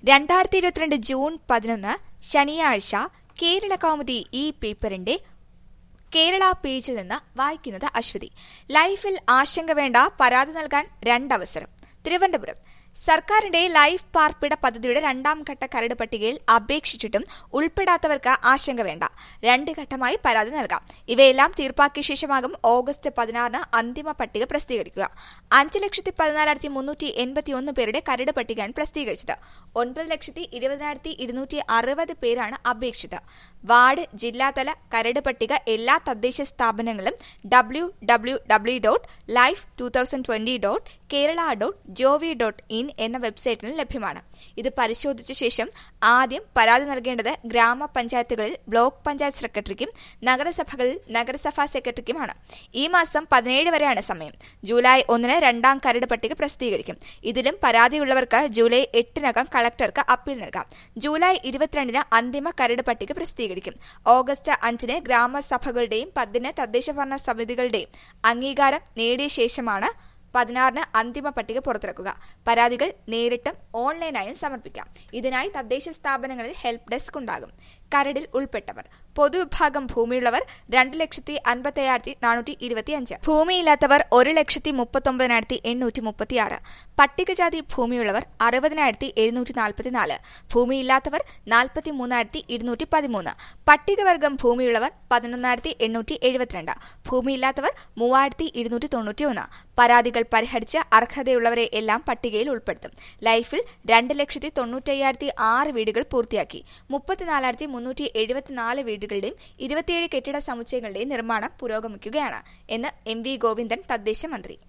രണ്ടായിരത്തി ഇരുപത്തിരണ്ട് ജൂൺ പതിനൊന്ന് ശനിയാഴ്ച കേരള കൗമുദി ഈ പേപ്പറിന്റെ കേരള പേജിൽ നിന്ന് വായിക്കുന്നത് അശ്വതി ലൈഫിൽ ആശങ്ക വേണ്ട പരാതി നൽകാൻ രണ്ടവസരം തിരുവനന്തപുരം സർക്കാരിന്റെ ലൈഫ് പാർപ്പിട പദ്ധതിയുടെ രണ്ടാം ഘട്ട കരട് പട്ടികയിൽ അപേക്ഷിച്ചിട്ടും ഉൾപ്പെടാത്തവർക്ക് ആശങ്ക വേണ്ട രണ്ട് ഘട്ടമായി പരാതി നൽകാം ഇവയെല്ലാം തീർപ്പാക്കിയ ശേഷമാകും ഓഗസ്റ്റ് പതിനാറിന് അന്തിമ പട്ടിക പ്രസിദ്ധീകരിക്കുക അഞ്ച് ലക്ഷത്തി പതിനാലായിരത്തി മുന്നൂറ്റി എൺപത്തി ഒന്ന് പേരുടെ കരട് പട്ടികയാണ് പ്രസിദ്ധീകരിച്ചത് ഒൻപത് ലക്ഷത്തി ഇരുപതിനായിരത്തി ഇരുന്നൂറ്റി അറുപത് പേരാണ് അപേക്ഷിച്ചത് വാർഡ് ജില്ലാതല കരട് പട്ടിക എല്ലാ തദ്ദേശ സ്ഥാപനങ്ങളും W W W dot life two thousand twenty dot Kerala dot gov dot in എന്ന വെബ്സൈറ്റിൽ ലഭ്യമാണ് ഇത് പരിശോധിച്ച ശേഷം ആദ്യം പരാതി നൽകേണ്ടത് ഗ്രാമപഞ്ചായത്തുകളിൽ ബ്ലോക്ക് പഞ്ചായത്ത് സെക്രട്ടറിക്കും നഗരസഭകളിൽ നഗരസഭാ സെക്രട്ടറിക്കുമാണ് ഈ മാസം പതിനേഴ് വരെയാണ് സമയം ജൂലൈ ഒന്നിന് രണ്ടാം കരട് പട്ടിക പ്രസിദ്ധീകരിക്കും ഇതിലും പരാതിയുള്ളവർക്ക് ജൂലൈ എട്ടിനകം കളക്ടർക്ക് അപ്പീൽ നൽകാം ജൂലൈ ഇരുപത്തിരണ്ടിന് അന്തിമ കരട് പട്ടിക പ്രസിദ്ധീകരിക്കും ഓഗസ്റ്റ് അഞ്ചിന് ഗ്രാമസഭകളുടെയും പത്തിന് തദ്ദേശഭരണ സമിതികളുടെയും അംഗീകാരം നേടിയ ശേഷമാണ് പതിനാറിന് അന്തിമ പട്ടിക പുറത്തിറക്കുക പരാതികൾ നേരിട്ടും ഓൺലൈനായും സമർപ്പിക്കാം ഇതിനായി തദ്ദേശ സ്ഥാപനങ്ങളിൽ ഹെൽപ്പ് ഡെസ്ക് ഉണ്ടാകും കരടിൽ ഉൾപ്പെട്ടവർ പൊതുവിഭാഗം ഭൂമിയുള്ളവർ രണ്ട് ലക്ഷത്തി അൻപത്തി അയ്യായിരത്തി നാനൂറ്റി ഇരുപത്തിയഞ്ച് ഭൂമിയില്ലാത്തവർ ഒരു ലക്ഷത്തി മുപ്പത്തൊമ്പതിനായിരത്തി എണ്ണൂറ്റി മുപ്പത്തിയാറ് പട്ടികജാതി ഭൂമിയുള്ളവർ അറുപതിനായിരത്തി എഴുന്നൂറ്റി നാൽപ്പത്തിനാല് ഭൂമിയില്ലാത്തവർ നാൽപ്പത്തി മൂന്നായിരത്തി ഇരുന്നൂറ്റി പതിമൂന്ന് പട്ടികവർഗം ഭൂമിയുള്ളവർ പതിനൊന്നായിരത്തി എണ്ണൂറ്റി എഴുപത്തിരണ്ട് ഭൂമിയില്ലാത്തവർ മൂവായിരത്തി ഇരുന്നൂറ്റി തൊണ്ണൂറ്റിയൊന്ന് പരാതികൾ പരിഹരിച്ച് അർഹതയുള്ളവരെ എല്ലാം പട്ടികയിൽ ഉൾപ്പെടുത്തും ലൈഫിൽ രണ്ട് ലക്ഷത്തി തൊണ്ണൂറ്റയ്യായിരത്തി ആറ് വീടുകൾ പൂർത്തിയാക്കി മുപ്പത്തിനാലായിരത്തി മുന്നൂറ്റി എഴുപത്തിനാല് വീടുകളുടെയും ഇരുപത്തിയേഴ് കെട്ടിട സമുച്ചയങ്ങളുടെയും നിർമ്മാണം പുരോഗമിക്കുകയാണ് എന്ന് എം വി ഗോവിന്ദൻ തദ്ദേശ മന്ത്രി